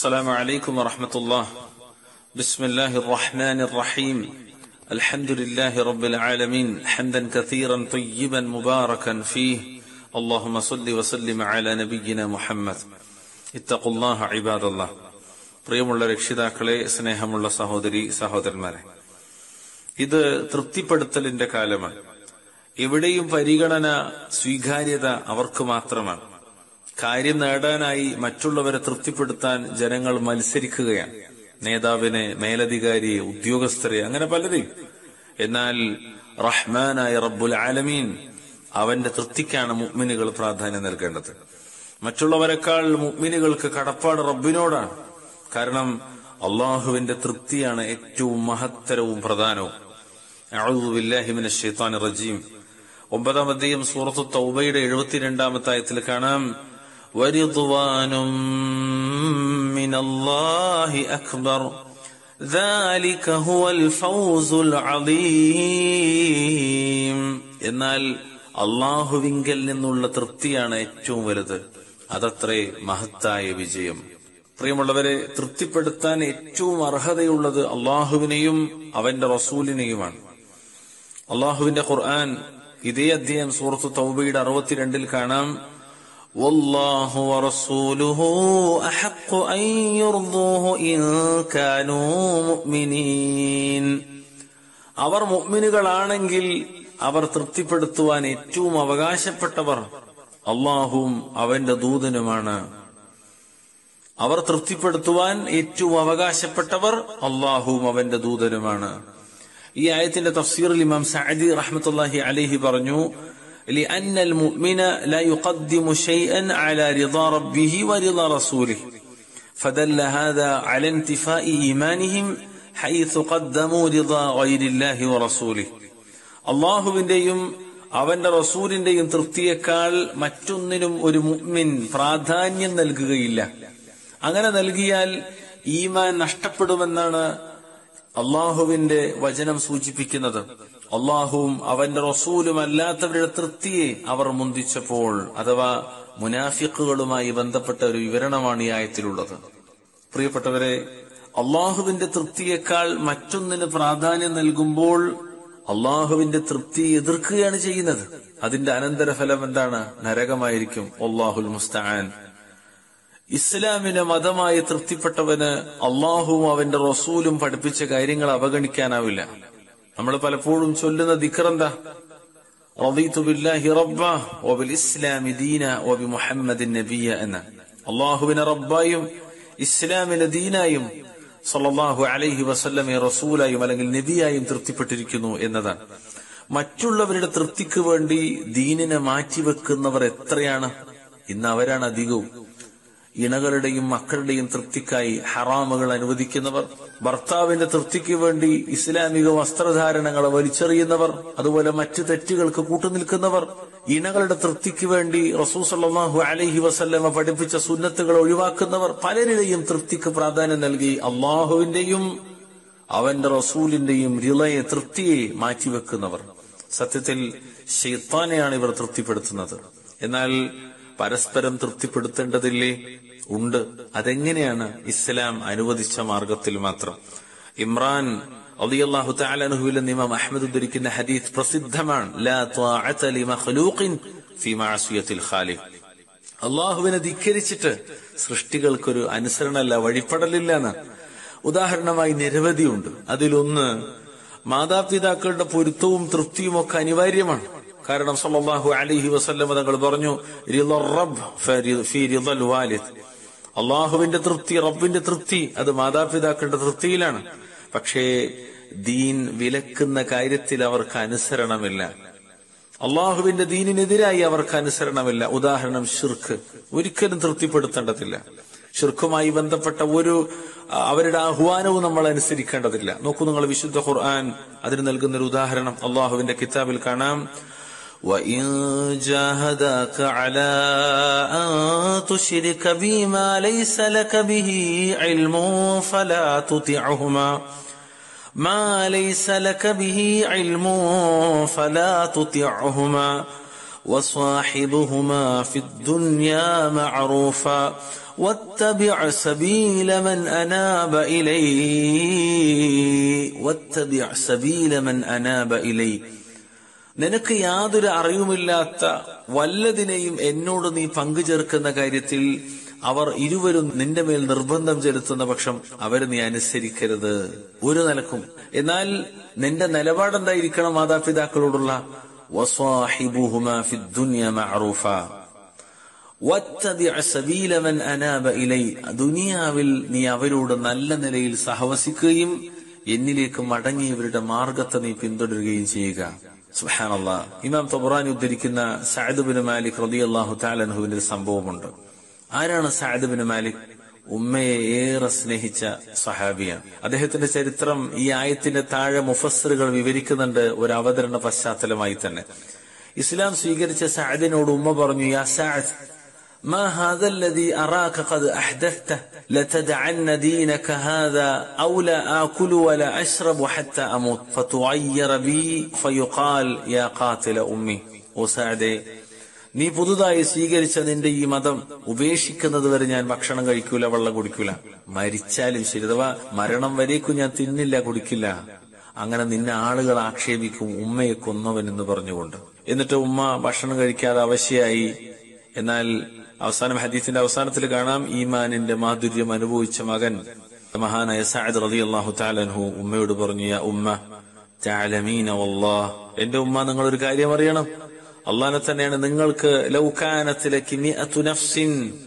السلام عليكم ورحمة الله بسم الله الرحمن الرحيم الحمد لله رب العالمين حمدا كثيرا طيبا مباركا فيه اللهم صل وسلم على نبينا محمد اتقوا الله عباد الله പ്രിയമുള്ള രക്ഷിതാക്കളെ സ്നേഹമുള്ള സഹോദരി സഹോദരന്മാരെ ഇത് തൃപ്തിപ്പെടുത്തലിന്റെ കാലമാണ് എവിടെയും പരിഗണന സ്വീകാര്യത അവർക്ക് മാത്രമാണ് കാര്യം നേടാനായി മറ്റുള്ളവരെ തൃപ്തിപ്പെടുത്താൻ ജനങ്ങൾ മത്സരിക്കുകയാണ് നേതാവിനെ മേലധികാരിയെ ഉദ്യോഗസ്ഥരെ അങ്ങനെ പലരെയും എന്നാൽ റഹ്മാനായ റബ്ബുൽ ആലമീൻ അവന്റെ തൃപ്തിക്കാണ് മുഗ്മിനുകൾ പ്രാധാന്യം നൽകേണ്ടത് മറ്റുള്ളവരെക്കാൾ മുഗ്മിനുകൾക്ക് കടപ്പാട് റബ്ബിനോടാണ് കാരണം അള്ളാഹുവിന്റെ തൃപ്തിയാണ് ഏറ്റവും മഹത്തരവും പ്രധാനവും അഊദു ബില്ലാഹി മിനശ് ശൈത്താനിർ റജീം ഒമ്പതാം അധ്യായം സൂറത്തു തൗബയുടെ എഴുപത്തിരണ്ടാമത്തെ ആയത്തിൽ കാണാം ورضوان من الله أكبر ذلك هو الفوز العظيم എന്നാൽ അള്ളാഹുവിങ്കൽ നിന്നുള്ള തൃപ്തിയാണ് ഏറ്റവും വലുത് അതത്രേ മഹത്തായ വിജയം പ്രിയമുള്ളവരെ തൃപ്തിപ്പെടുത്താൻ ഏറ്റവും അർഹതയുള്ളത് അള്ളാഹുവിനെയും അവന്റെ റസൂലിനെയുമാണ് അള്ളാഹുവിന്റെ ഖുർആൻ ഇതേ അധ്യായം സൂറത്ത് തൗബയുടെ അറുപത്തിരണ്ടിൽ കാണാം والله ورسوله أحق أن يرضوه إن كانوا مؤمنين അവർ മുഅ്മിനുകളാണെങ്കിൽ അവർ തൃപ്തിപ്പെടുത്തുവാൻ ഏറ്റവും അവകാശപ്പെട്ടവർ അള്ളാഹുവും അവന്റെ ദൂതനുമാണ് അവർ തൃപ്തിപ്പെടുത്തുവാൻ ഏറ്റവും അവകാശപ്പെട്ടവർ അള്ളാഹുവും അവന്റെ ദൂതനുമാണ് ഈ ആയത്തിന്റെ തഫ്സീറിൽ ഇമാം സഅദി റഹ്മത്തുള്ളാഹി അലൈഹി പറഞ്ഞു لأن المؤمن لا يقدم شيئا على رضا ربه ورضا رسوله فدل هذا على انتفاء إيمانهم حيث قدموا رضا غير الله ورسوله അള്ളാഹുവിന്റെയും അവന്റെ റസൂലിന്റെയും തൃപ്തിയേക്കാൾ മറ്റൊന്നിനും ഒരു മുഅ്മിൻ പ്രാധാന്യം നൽകുകയില്ല അങ്ങനെ നൽകിയാൽ ഈമാൻ നഷ്ടപ്പെടുമെന്നാണ് അള്ളാഹുവിന്റെ വചനം സൂചിപ്പിക്കുന്നത് അള്ളാഹുവും അവന്റെ റസൂലും അല്ലാത്തവരുടെ തൃപ്തിയെ അവർ മുന്തിച്ചപ്പോൾ അഥവാ മുനാഫിക്കുകളുമായി ബന്ധപ്പെട്ട ഒരു വിവരണമാണ് ഈ ആയത്തിലുള്ളത് പ്രിയപ്പെട്ടവരെ അള്ളാഹുവിന്റെ തൃപ്തിയേക്കാൾ മറ്റൊന്നിന് പ്രാധാന്യം നൽകുമ്പോൾ അള്ളാഹുവിന്റെ തൃപ്തി എതിർക്കുകയാണ് ചെയ്യുന്നത് അതിന്റെ അനന്തരഫലം എന്താണ് നരകമായിരിക്കും അള്ളാഹുൽ മുസ്താൻ ഇസ്ലാമിനെ മതമായി തൃപ്തിപ്പെട്ടവന് അള്ളാഹുവും അവന്റെ റസൂലും പഠിപ്പിച്ച കാര്യങ്ങൾ അവഗണിക്കാനാവില്ല നമ്മൾ പലപ്പോഴും ചൊല്ലുന്ന ദിക്റെന്താ റളീതു ബില്ലാഹി റബ്ബ വബിൽ ഇസ്ലാമി ദീന വബി മുഹമ്മദിൻ നബിയ എന്ന അള്ളാഹുവിനെ റബ്ബായും ഇസ്ലാമിനെ ദീനായും സല്ലല്ലാഹു അലൈഹി വസല്ലമെ റസൂലായും അല്ലെങ്കിൽ നബിയായും തൃപ്തിപ്പെട്ടിരിക്കുന്നു എന്നതാണ് മറ്റുള്ളവരുടെ തൃപ്തിക്ക് വേണ്ടി ദീനിനെ മാറ്റിവെക്കുന്നവർ എത്രയാണ് ഇന്ന് അവരാണ് അധികവും ഇണകളുടെയും മക്കളുടെയും തൃപ്തിക്കായി ഹറാമുകൾ അനുവദിക്കുന്നവർ ഭർത്താവിന്റെ തൃപ്തിക്ക് വേണ്ടി ഇസ്ലാമിക വസ്ത്രധാരണങ്ങളെ വലിച്ചെറിയുന്നവർ അതുപോലെ മറ്റു തെറ്റുകൾക്ക് കൂട്ടുനിൽക്കുന്നവർ ഇണകളുടെ തൃപ്തിക്ക് വേണ്ടി റസൂസല്ലാഹു അലൈഹി വസല്ലമ പഠിപ്പിച്ച സുന്നത്തുകൾ ഒഴിവാക്കുന്നവർ പലരുടെയും തൃപ്തിക്ക് പ്രാധാന്യം നൽകി അള്ളാഹുവിന്റെയും അവന്റെ റസൂലിന്റെയും റിളയെ തൃപ്തിയെ മാറ്റിവെക്കുന്നവർ സത്യത്തിൽ ഷെയ്ത്താനെയാണ് ഇവർ തൃപ്തിപ്പെടുത്തുന്നത് എന്നാൽ പരസ്പരം തൃപ്തിപ്പെടുത്തേണ്ടതില്ലേ ഉണ്ട് അതെങ്ങനെയാണ് ഇസ്ലാം അനുവദിച്ച മാർഗത്തിൽ മാത്രം ഇമ്രാൻ അള്ളാഹു താലനുഹുവിൽ നിയമം അഹമ്മദ് ഉദ്ധരിക്കുന്ന ഹദീസ് പ്രസിദ്ധമാണ് ലാ ത്വാഅത ലിമഖ്ലൂഖിൻ ഫീ മഅസിയത്തിൽ ഖാലിഖ് അള്ളാഹുവിനെ ധിക്കരിച്ചിട്ട് സൃഷ്ടികൾക്കൊരു അനുസരണല്ല വഴിപ്പെടലില്ല എന്ന് ഉദാഹരണമായി നിരവധിയുണ്ട് അതിലൊന്ന് മാതാപിതാക്കളുടെ പൊരുത്തവും തൃപ്തിയും ഒക്കെ അനിവാര്യമാണ് കാരണം സല്ലല്ലാഹു അലൈഹി വസല്ലം തങ്ങൾ പറഞ്ഞു അള്ളാഹുവിന്റെ തൃപ്തി റബ്ബിന്റെ തൃപ്തി അത് മാതാപിതാക്കളുടെ തൃപ്തിയിലാണ് പക്ഷേ ദീൻ വിലക്കുന്ന കാര്യത്തിൽ അവർക്ക് അനുസരണമില്ല അള്ളാഹുവിന്റെ ദീനിനെതിരായി അവർക്ക് അനുസരണമില്ല ഉദാഹരണം ഷിർക്ക് ഒരിക്കലും തൃപ്തിപ്പെടുത്തേണ്ടതില്ല ഷിർക്കുമായി ബന്ധപ്പെട്ട ഒരു അവരുടെ ആഹ്വാനവും നമ്മൾ അനുസരിക്കേണ്ടതില്ല നോക്കൂ നിങ്ങൾ വിശുദ്ധ ഖുർആൻ അതിന് നൽകുന്ന ഒരു ഉദാഹരണം അള്ളാഹുവിന്റെ കിതാബിൽ കാണാം وإن جاهداك على أن تشرك بي ما ليس لك به علم فلا تطعهما ما ليس لك به علم فلا تطعهما وصاحبهما في الدنيا معروفا واتبع سبيل من أناب إلي واتبع سبيل من أناب إلي നിനക്ക് യാതൊരു അറിവുമില്ലാത്ത വല്ലതിനെയും എന്നോട് നീ പങ്കുചേർക്കുന്ന കാര്യത്തിൽ അവർ ഇരുവരും നിന്റെ മേൽ നിർബന്ധം ചെലുത്തുന്ന പക്ഷം അവരെ നീ അനുസരിക്കരുത് ഒരു നിലക്കും എന്നാൽ നിന്റെ നിലപാടെന്തായിരിക്കണം മാതാപിതാക്കളോടുള്ള വസ്വാഹിബുഹുമാ ഫിദ്ദുനിയ മഅറൂഫ വത്തബിഅ സബീല മൻ അനാബ ഇലൈ ദുനിയാവിൽ നീ അവരോട് നല്ല നിലയിൽ സഹവസിക്കുകയും എന്നിലേക്ക് മടങ്ങിയവരുടെ മാർഗത്തെ നീ പിന്തുടരുകയും ചെയ്യുക സുഹാനല്ല ഇമാം തൊബറാനി ഉദ്ധരിക്കുന്ന സഅദ് ബിൻ മാലിക് റളിയല്ലാഹു തആല അൻഹുവിന്റെ ഒരു സംഭവമുണ്ട് ആരാണ് സഅദ് ബിൻ മാലിക് ഉമ്മയെ ഏറെ സ്നേഹിച്ച സഹാബിയാണ് അദ്ദേഹത്തിന്റെ ചരിത്രം ഈ ആയത്തിന്റെ താഴെ മുഫസ്സറുകൾ വിവരിക്കുന്നുണ്ട് ഒരു അവതരണ പശ്ചാത്തലമായി തന്നെ ഇസ്ലാം സ്വീകരിച്ച സഅദിനോട് ഉമ്മ പറഞ്ഞു യാ സഅദ് ما هذا الذي أراك قد أحدثته لتدعن دينك هذا أو لا آكل ولا أشرب حتى أموت فتعير بي فيقال يا قاتل أمي وسعدي നീ പുതുതായി സ്വീകരിച്ച നിന്റെ ഈ മതം ഉപേക്ഷിക്കുന്നത് വരെ ഞാൻ ഭക്ഷണം കഴിക്കൂല വെള്ളം കുടിക്കൂല മരിച്ചാലും ശരി അഥവാ മരണം വരേക്കും ഞാൻ തിന്നില്ല കുടിക്കില്ല അങ്ങനെ നിന്നെ ആളുകൾ ആക്ഷേപിക്കും ഉമ്മയെ കൊന്നവൻ എന്ന് പറഞ്ഞുകൊണ്ട് എന്നിട്ട് ഉമ്മ ഭക്ഷണം കഴിക്കാതെ അവശയായി എന്നാൽ അവസാനം ഹദീസിന്റെ അവസാനത്തിൽ കാണാം ഈമാനിന്റെ മാധുര്യം അനുഭവിച്ച മകൻ മഹാനായ സഅദ് റതി അള്ളാഹു താലൻഹു ഉമ്മയോട് പറഞ്ഞു യാ ഉമ്മ തഅലമീന വല്ലാഹ് എന്റെ ഉമ്മ നിങ്ങൾ ഒരു കാര്യം അറിയണം അള്ളാനെ തന്നെയാണ് നിങ്ങൾക്ക് ലൗകാനത്തിലേക്ക് മിഅത്തു നഫ്സിൻ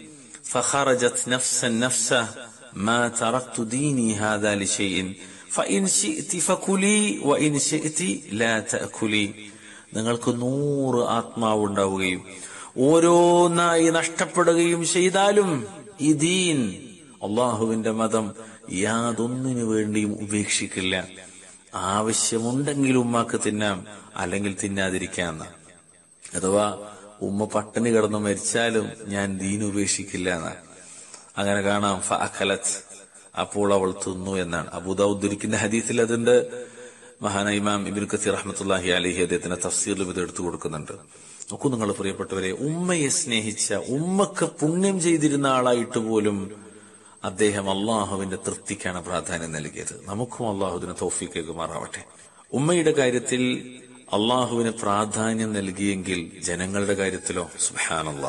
فخرجت نفسا نفسه ما تركت ديني هذا لشيء فإن شئت فكلي وإن شئت لا تأكلي നിങ്ങൾക്ക് നൂറ് ആത്മാവ് ഉണ്ടാവുകയും ഓരോന്നായി നഷ്ടപ്പെടുകയും ചെയ്താലും ഈ ദീൻ അള്ളാഹുവിന്റെ മതം യാതൊന്നിനു വേണ്ടിയും ഉപേക്ഷിക്കില്ല ആവശ്യമുണ്ടെങ്കിൽ ഉമ്മാക്ക് തിന്നാം അല്ലെങ്കിൽ തിന്നാതിരിക്കാന്ന അഥവാ ഉമ്മ പട്ടിണി കിടന്ന് മരിച്ചാലും ഞാൻ ദീൻ ഉപേക്ഷിക്കില്ല എന്ന അങ്ങനെ കാണാം ഫഅഖലത്ത് അപ്പോൾ അവൾ തിന്നു എന്നാണ് അബൂദാ ഉദ്ധരിക്കുന്ന ഹദീസിൽ അതിന്റെ മഹാന ഇമാം ഇബിൻ കസീർ റഹ്മത്തുല്ലാഹി അലഹി അദ്ദേഹത്തിന്റെ തഫ്സീറിലും ഇത് എടുത്തു കൊടുക്കുന്നുണ്ട് നോക്കൂ നിങ്ങൾ പ്രിയപ്പെട്ടവരെ ഉമ്മയെ സ്നേഹിച്ച ഉമ്മക്ക് പുണ്യം ചെയ്തിരുന്ന ആളായിട്ട് പോലും അദ്ദേഹം അള്ളാഹുവിന്റെ തൃപ്തിക്കാണ് പ്രാധാന്യം നൽകിയത് നമുക്കും അള്ളാഹുവിന് തോഫിക്കേക്ക് മാറാവട്ടെ ഉമ്മയുടെ കാര്യത്തിൽ അള്ളാഹുവിന് പ്രാധാന്യം നൽകിയെങ്കിൽ ജനങ്ങളുടെ കാര്യത്തിലോ സുഹാനല്ലാ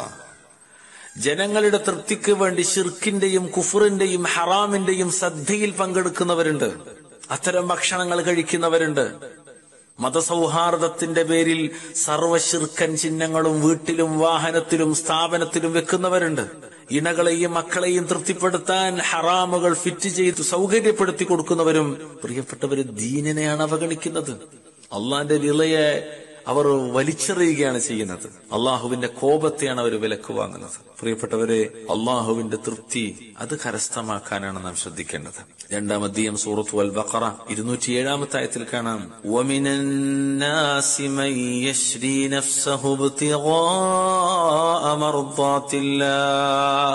ജനങ്ങളുടെ തൃപ്തിക്ക് വേണ്ടി ഷിർക്കിന്റെയും കുഫറിന്റെയും ഹറാമിന്റെയും ശ്രദ്ധയിൽ പങ്കെടുക്കുന്നവരുണ്ട് അത്തരം ഭക്ഷണങ്ങൾ കഴിക്കുന്നവരുണ്ട് മതസൗഹാർദ്ദത്തിന്റെ പേരിൽ സർവശിർക്കൻ ചിഹ്നങ്ങളും വീട്ടിലും വാഹനത്തിലും സ്ഥാപനത്തിലും വെക്കുന്നവരുണ്ട് ഇണകളെയും മക്കളെയും തൃപ്തിപ്പെടുത്താൻ ഹറാമുകൾ ഫിറ്റ് ചെയ്ത് സൗകര്യപ്പെടുത്തി കൊടുക്കുന്നവരും പ്രിയപ്പെട്ടവര് ദീനിനെയാണ് അവഗണിക്കുന്നത് അള്ളാന്റെ നിളയെ അവർ വലിച്ചെറിയുകയാണ് ചെയ്യുന്നത് അള്ളാഹുവിന്റെ കോപത്തെയാണ് അവർ വിലക്ക് വാങ്ങുന്നത് പ്രിയപ്പെട്ടവരെ അള്ളാഹുവിന്റെ തൃപ്തി അത് കരസ്ഥമാക്കാനാണ് നാം ശ്രദ്ധിക്കേണ്ടത് രണ്ടാം അധ്യയം സൂറത്ത് വൽ ബഖറ ഇരുന്നൂറ്റി ഏഴാമത്തെ ആയത്തിൽ കാണാം وَمِنَ النَّاسِ مَن يَشْرِي نَفْسَهُ ابْتِغَاءَ مَرْضَاتِ اللَّهِ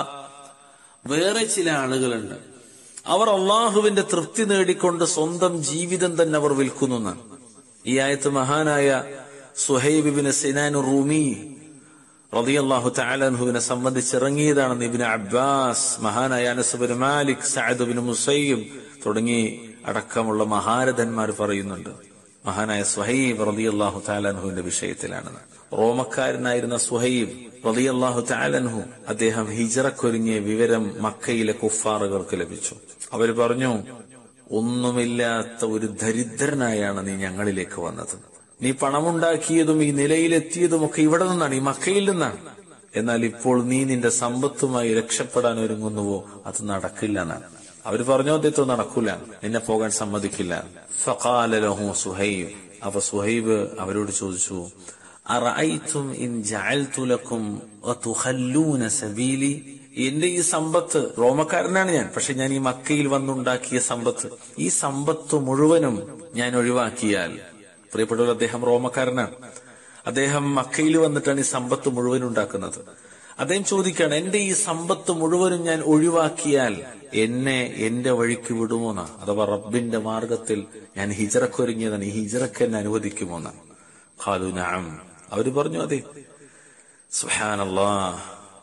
വേറെ ചില ആളുകളുണ്ട് അവർ അള്ളാഹുവിന്റെ തൃപ്തി നേടിക്കൊണ്ട് സ്വന്തം ജീവിതം തന്നെ അവർ വിൽക്കുന്നു എന്നാണ് ഈ ആയത്ത് മഹാനായ സുഹൈബിബിന് സിനാനു റൂമി റളിയല്ലാഹു തആലൻഹുവിനെ സംബന്ധിച്ച് ഇറങ്ങിയതാണെന്ന് ഇബ്നു അബ്ബാസ് മഹാനായ Anas Malik Saad bin Musayyib തുടങ്ങി അടക്കമുള്ള മഹാരഥന്മാർ പറയുന്നുണ്ട് മഹാനായ സുഹൈബ് റളിയല്ലാഹു തആലൻഹുവിന്റെ വിഷയത്തിലാണ് റോമക്കാരനായിരുന്ന സുഹൈബ് റളിയല്ലാഹു തആലൻഹു അദ്ദേഹം ഹിജറക്കൊരുങ്ങിയ വിവരം മക്കയിലെ കുഫാറുകൾക്ക് ലഭിച്ചു അവർ പറഞ്ഞു ഒന്നുമില്ലാത്ത ഒരു ദരിദ്രനായാണ് നീ ഞങ്ങളിലേക്ക് വന്നത് നീ പണമുണ്ടാക്കിയതും ഈ നിലയിലെത്തിയതുമൊക്കെ ഇവിടെ നിന്നാണ് ഈ മക്കയിൽ നിന്നാണ് എന്നാൽ ഇപ്പോൾ നീ നിന്റെ സമ്പത്തുമായി രക്ഷപ്പെടാൻ ഒരുങ്ങുന്നുവോ അത് നടക്കില്ല എന്നാണ് അവര് പറഞ്ഞു അദ്ദേഹത്തെ നടക്കൂല നിന്നെ പോകാൻ സമ്മതിക്കില്ല ഫഖാലലഹു സുഹൈബ് അപ്പൊ സുഹൈബ് അവരോട് ചോദിച്ചു അറഅയ്തും ഇൻ ജഅൽതു ലക്കും വതുഖല്ലൂന സബീലി എന്റെ ഈ സമ്പത്ത് റോമക്കാരനാണ് ഞാൻ പക്ഷെ ഞാൻ ഈ മക്കയിൽ വന്നുണ്ടാക്കിയ സമ്പത്ത് ഈ സമ്പത്ത് മുഴുവനും ഞാൻ ഒഴിവാക്കിയാൽ പ്രിയപ്പെട്ടവർ അദ്ദേഹം റോമക്കാരനാണ് അദ്ദേഹം മക്കയിൽ വന്നിട്ടാണ് ഈ സമ്പത്ത് മുഴുവൻ ഉണ്ടാക്കുന്നത് അദ്ദേഹം ചോദിക്കാണ് എന്റെ ഈ സമ്പത്ത് മുഴുവനും ഞാൻ ഒഴിവാക്കിയാൽ എന്നെ എന്റെ വഴിക്ക് വിടുമോന്നാ അഥവാ റബ്ബിന്റെ മാർഗത്തിൽ ഞാൻ ഹിജറക്കൊരുങ്ങിയതാണ് ഈ ഹിജറക്ക് എന്നെ അനുവദിക്കുമോന്നാണ് ഖാലു നഅം അവര് പറഞ്ഞു അതെ സുഹാനല്ലാ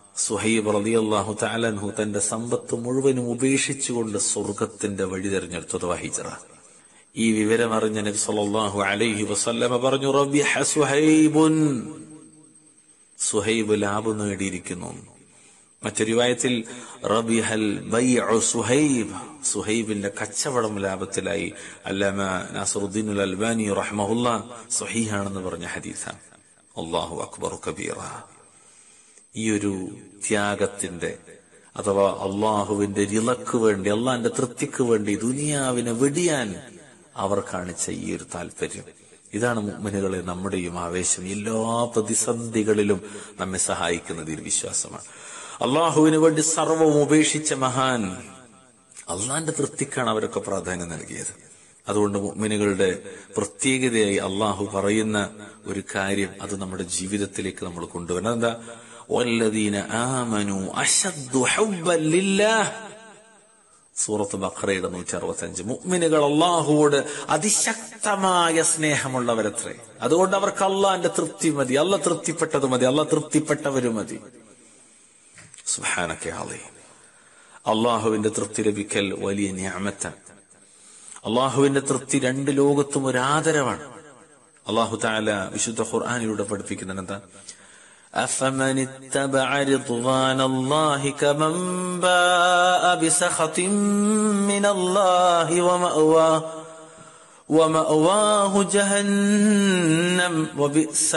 സുഹൈബ് റളിയല്ലാഹു തആലൻഹു തന്റെ സമ്പത്ത് മുഴുവനും ഉപേക്ഷിച്ചുകൊണ്ട് സ്വർഗത്തിന്റെ വഴി തെരഞ്ഞെടുത്തത് ഹിജ്റ ഈ വിവരം അറിഞ്ഞ നബി സല്ലല്ലാഹു അലൈഹി വസല്ലമ പറഞ്ഞു റബിഹ സുഹൈബുൻ സുഹൈബ് ലാഭം നേടിയിരിക്കുന്നു മറ്റൊരു വായത്തിൽ റബിഹൽ ബൈഉ സുഹൈബ് സുഹൈബിന്റെ കച്ചവടം ലാഭത്തിലായി അല്ലാമ നാസറുദ്ദീൻ അൽബാനി റഹ്മഹുല്ല സുഹീഹാണെന്ന് പറഞ്ഞ ഹദീസാണ് അള്ളാഹു അക്ബർ കബീറ ഈ ഒരു ത്യാഗത്തിന്റെ അഥവാ അള്ളാഹുവിന്റെ റിളക്ക് വേണ്ടി അള്ളാഹിന്റെ തൃപ്തിക്ക് വേണ്ടി ദുനിയാവിനെ വെടിയാൻ അവർ കാണിച്ച ഈ ഒരു താല്പര്യം ഇതാണ് മുഗ്മിനുകളെ നമ്മുടെയും ആവേശം എല്ലാ പ്രതിസന്ധികളിലും നമ്മെ സഹായിക്കുന്നത് ഈ വിശ്വാസമാണ് അള്ളാഹുവിന് വേണ്ടി സർവവും ഉപേക്ഷിച്ച മഹാൻ അള്ളാന്റെ തൃപ്തിക്കാണ് അവരൊക്കെ പ്രാധാന്യം നൽകിയത് അതുകൊണ്ട് മുഗ്മിനുകളുടെ പ്രത്യേകതയായി അള്ളാഹു പറയുന്ന ഒരു കാര്യം അത് നമ്മുടെ ജീവിതത്തിലേക്ക് നമ്മൾ കൊണ്ടുവരണം എന്താ والذين آمنوا أشد حبا لله സൂറത്ത് ബഖറയുടെ നൂറ്റി അറുപത്തി അഞ്ച് മുഅ്മിനുകൾ അള്ളാഹുവോട് അതിശക്തമായ സ്നേഹമുള്ളവരത്രേ അതുകൊണ്ട് അവർക്ക് അള്ളാന്റെ തൃപ്തി മതി അല്ല തൃപ്തിപ്പെട്ടത് മതി അല്ല തൃപ്തിപ്പെട്ടവര് മതി സുഹാനക്കെ ആളെ അള്ളാഹുവിന്റെ തൃപ്തി ലഭിക്കൽ വലിയ ഞാമത്താണ് അള്ളാഹുവിന്റെ തൃപ്തി രണ്ട് ലോകത്തും ഒരു ആദരവാണ് അള്ളാഹു താല വിശുദ്ധ ഖുർആാനിലൂടെ പഠിപ്പിക്കുന്നുണ്ട് എന്താ أفمن اتبع رضوان الله كمن باء بسخط من الله ومأواه ومأواه جهنم وبئس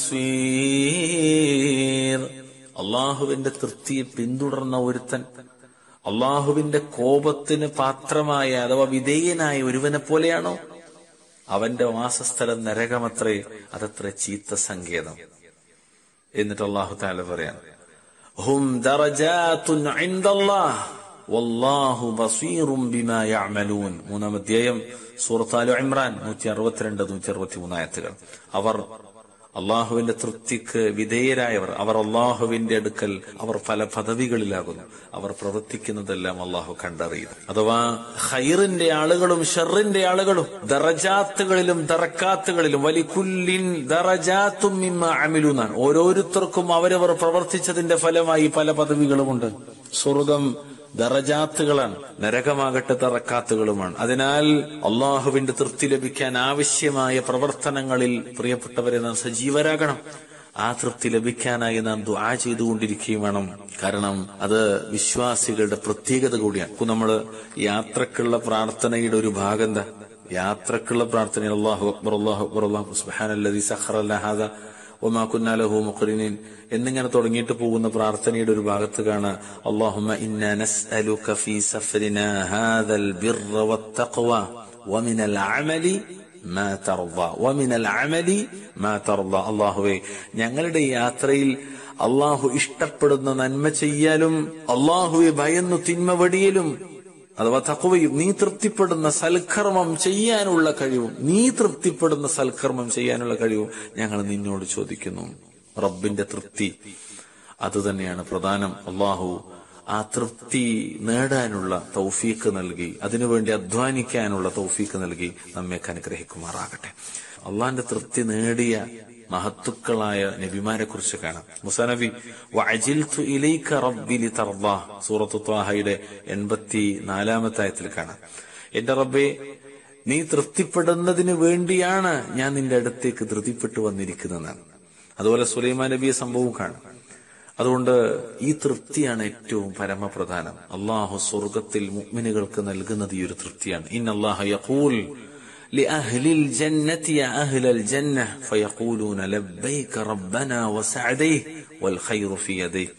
المصير അള്ളാഹുവിന്റെ തൃപ്തിയെ പിന്തുടർന്ന ഒരുത്തൻ അള്ളാഹുവിന്റെ കോപത്തിന് പാത്രമായ അഥവാ വിധേയനായ ഒരുവനെ പോലെയാണോ അവന്റെ വാസസ്ഥലം നരകമത്രേ അതത്ര ചീത്ത സങ്കേതം എന്നിട്ട് അള്ളാഹു താല പറയാം ഹും ദറജാത്തുൻ ഇൻദല്ലാഹ് വല്ലാഹു ബസീറും ബിമാ യഅമലൂൻ മൂന്നാം അധ്യായം സൂറത്ത് ആലു ഇമ്രാൻ നൂറ്റി അറുപത്തിരണ്ട് നൂറ്റി അറുപത്തി മൂന്നായത്തുകൾ അവർ അള്ളാഹുവിന്റെ തൃപ്തിക്ക് വിധേയരായവർ അവർ അള്ളാഹുവിന്റെ അടുക്കൽ അവർ പല പദവികളിലാകുന്നു അവർ പ്രവർത്തിക്കുന്നതെല്ലാം അള്ളാഹു കണ്ടറിയുന്നു അഥവാ ഹൈറിന്റെ ആളുകളും ഷെറിന്റെ ആളുകളും ദറജാത്തുകളിലും ദറക്കാത്തുകളിലും വലിക്കുല്ലിൻ ദറജാത്തും മിമ്മ അമിലുന്നാണ് ഓരോരുത്തർക്കും അവരവർ പ്രവർത്തിച്ചതിന്റെ ഫലമായി പല പദവികളുമുണ്ട് സ്വർഗം ദറജാത്തുകളാണ് നരകമാകട്ടെ തറക്കാത്തുകളുമാണ് അതിനാൽ അള്ളാഹുവിന്റെ തൃപ്തി ലഭിക്കാൻ ആവശ്യമായ പ്രവർത്തനങ്ങളിൽ പ്രിയപ്പെട്ടവരെ നാം സജീവരാകണം ആ തൃപ്തി ലഭിക്കാനായി നാം ദുആ ചെയ്തുകൊണ്ടിരിക്കുകയും വേണം കാരണം അത് വിശ്വാസികളുടെ പ്രത്യേകത കൂടിയാണ് ഇപ്പൊ നമ്മള് യാത്രക്കുള്ള പ്രാർത്ഥനയുടെ ഒരു ഭാഗം എന്താ യാത്രക്കുള്ള പ്രാർത്ഥന അള്ളാഹു അക്ബർ അള്ളാഹു അക്ബർ അള്ളാഹു സുബ്ഹാനല്ലദീ സഖറ ഹാദ ഒമാ കുന്നാലഹു മുഖറിനീൻ എന്നിങ്ങനെ തുടങ്ങിയിട്ട് പോകുന്ന പ്രാർത്ഥനയുടെ ഒരു ഭാഗത്ത് കാണാം അള്ളാഹുമ ഇന്ന നസ്അലുക ഫീ സഫരിന ഹാദൽ ബിർറ വത്തഖ്വ വമിനൽ അമലി മാ തർദ വമിനൽ അമലി മാ തർദ അള്ളാഹുവേ ഞങ്ങളുടെ യാത്രയിൽ അള്ളാഹു ഇഷ്ടപ്പെടുന്ന നന്മ ചെയ്യാലും അള്ളാഹുവെ ഭയന്നു തിന്മ വെടിയലും അഥവാ തക്കവയും നീ തൃപ്തിപ്പെടുന്ന സൽക്കർമ്മം ചെയ്യാനുള്ള കഴിവും നീ തൃപ്തിപ്പെടുന്ന സൽക്കർമ്മം ചെയ്യാനുള്ള കഴിവും ഞങ്ങൾ നിന്നോട് ചോദിക്കുന്നു റബ്ബിന്റെ തൃപ്തി അത് തന്നെയാണ് പ്രധാനം അള്ളാഹു ആ തൃപ്തി നേടാനുള്ള തൗഫീക്ക് നൽകി അതിനുവേണ്ടി അധ്വാനിക്കാനുള്ള തൗഫീക്ക് നൽകി നമ്മയൊക്കെ അനുഗ്രഹിക്കുമാറാകട്ടെ അള്ളാന്റെ തൃപ്തി നേടിയ മഹത്തുക്കളായ നബിമാരെ കുറിച്ച് കാണാം മുസാനബി വഅജിൽതു ഇലൈക റബ്ബി ലിതർദാ സൂറത്തു ത്വാഹയുടെ എൺപത്തി നാലാമത്തെ ആയത്തിൽ കാണാം എന്റെ റബ്ബെ നീ തൃപ്തിപ്പെടുന്നതിന് വേണ്ടിയാണ് ഞാൻ നിന്റെ അടുത്തേക്ക് ധൃതിപ്പെട്ടു വന്നിരിക്കുന്നതെന്നാണ് അതുപോലെ സുലൈമാൻ നബിയെ സംഭവം കാണാം അതുകൊണ്ട് ഈ തൃപ്തിയാണ് ഏറ്റവും പരമപ്രധാനം അള്ളാഹു സ്വർഗത്തിൽ മുഅ്മിനുകൾക്ക് നൽകുന്നത് ഈ ഒരു തൃപ്തിയാണ് ഇൻ അള്ളാഹു യഖൂൽ لأهل الجنة يا أهل الجنة فيقولون لبيك ربنا وسعديه والخير في يديه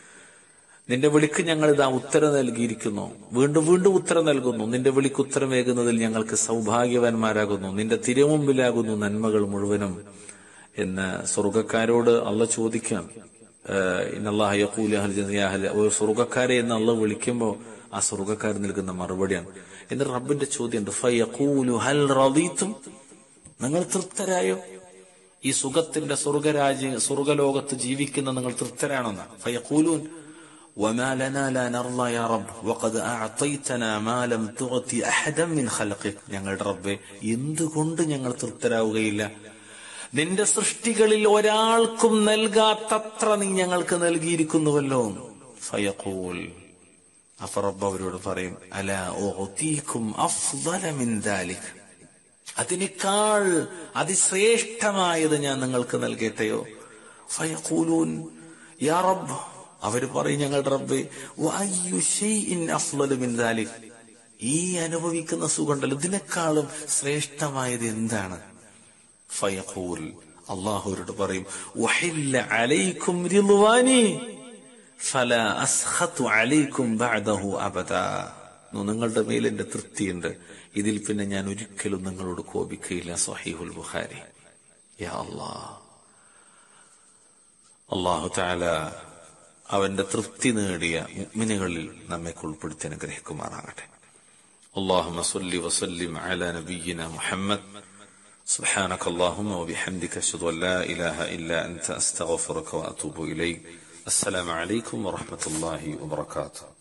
നിന്റെ വിളിക്ക് ഞങ്ങൾ ഇതാ ഉത്തരം നൽകിയിരിക്കുന്നു വീണ്ടും വീണ്ടും ഉത്തരം നൽകുന്നു നിന്റെ വിളിക്ക് ഉത്തരമേകുന്നതിൽ ഞങ്ങൾക്ക് സൗഭാഗ്യവാന്മാരാകുന്നു നിന്റെ തിരുമുമ്പിലാകുന്നു നന്മകൾ മുഴുവനും എന്ന് സ്വർഗക്കാരോട് അള്ള ചോദിക്കാം സ്വർഗക്കാരെ എന്ന് അള്ള വിളിക്കുമ്പോ ആ സ്വർഗക്കാർ നൽകുന്ന മറുപടിയാണ് എന്നിട്ട് റബ്ബിന്റെ ചോദ്യം ഹൽ റദീത്തും നിങ്ങൾ തൃപ്തരായോ ഈ സുഖത്തിന്റെ സ്വർഗരാജ്യ സ്വർഗലോകത്ത് ജീവിക്കുന്ന നിങ്ങൾ തൃപ്തരാണെന്ന് ഫയഖൂലൂൻ وما لنا لا نرضى يا رب وقد أعطيتنا ما لم تعطي أحدا من خلقك ഞങ്ങളുടെ റബ്ബെ എന്തുകൊണ്ട് ഞങ്ങൾ തൃപ്തരാവുകയില്ല നിന്റെ സൃഷ്ടികളിൽ ഒരാൾക്കും നൽകാത്തത്ര നീ ഞങ്ങൾക്ക് നൽകിയിരിക്കുന്നുവല്ലോ ഫയഖൂൽ അപ്പൊ റബ്ബ് അവരോട് പറയും അല ഓതീക്കും അഫ്ദല മിൻ ദാലിക് അതിനേക്കാൾ അതിശ്രേഷ്ഠമായത് ഞാൻ നിങ്ങൾക്ക് നൽകട്ടെയോ ഫയഖൂലൂൻ യാ റബ്ബ് അവര് പറയും ഞങ്ങളുടെ റബ്ബ് വഅയ്യു ശൈഇൻ അഫ്ളലു മിൻ ദാലിക് ഈ അനുഭവിക്കുന്ന സുഖമുണ്ടല്ലോ ഇതിനേക്കാളും ശ്രേഷ്ഠമായത് എന്താണ് ഫയഖൂൽ അള്ളാഹുവരോട് പറയും വഹില്ല അലൈക്കും റിദ്വാനി ഫല അസ്ഖതു അലൈക്കും ബഅദഹു അബദാ നിങ്ങളുടെ മേൽ എന്റെ തൃപ്തിയുണ്ട് ഇതിൽ പിന്നെ ഞാൻ ഒരിക്കലും നിങ്ങളോട് കോപിക്കയില്ല സഹീഹുൽ ബുഖാരി യാ അല്ലാഹ് അള്ളാഹു താല അവന്റെ തൃപ്തി നേടിയ മുഅ്മിനുകളിൽ നമ്മെ ഉൾപ്പെടുത്തി അനുഗ്രഹിക്കുമാറാകട്ടെ اللهم صل وسلم على نبينا محمد سبحانك اللهم وبحمدك اشهد ان لا اله الا انت استغفرك واتوب اليك السلام عليكم ورحمه الله وبركاته